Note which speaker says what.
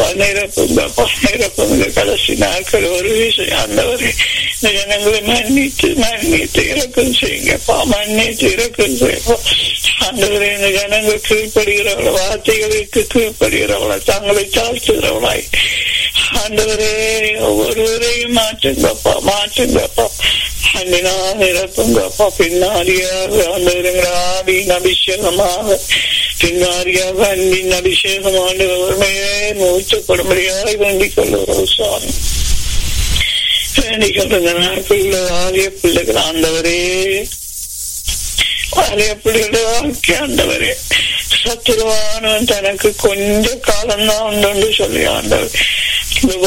Speaker 1: நிரப்புங்கப்பா நிரப்புங்க கடைசி நாட்கள் ஒரு விஷயம் ஆண்டவரே இந்த ஜனங்களை மன்னித்து மன்னித்து இறக்கம் செய்யுங்கப்பா மன்னித்து இறக்கம் செய்யப்பா ஆண்டவரே இந்த ஜனங்கள் கீழ்ப்படுகிறவள வார்த்தைகளுக்கு கீழ்ப்படுகிறவளா தங்களை தாழ்த்துகிறவளாய் ஆண்டவரே ஒவ்வொருவரையும் மாற்றுங்கப்பா மாற்றுங்கப்பா அன்பினால் நிரப்புங்கப்பா பின்னாடியாக ஆண்டவருங்கிற ஆவியின் அபிஷேகமாக பின்னாடியாக அன்பின் அபிஷேகம் ஆண்டவருமையே மூச்சப்படும்படியாக வேண்டிக் கொள்ளுகிறோம் சுவாமி வேண்டிக் கொள்ளுங்க நாட்கள் ஆலய பிள்ளைகள் ஆண்டவரே ஆலய பிள்ளைகளோட வாழ்க்கை ஆண்டவரே சத்துருவானவன் தனக்கு கொஞ்ச காலம்தான் உண்டு சொல்லி ஆண்டவர்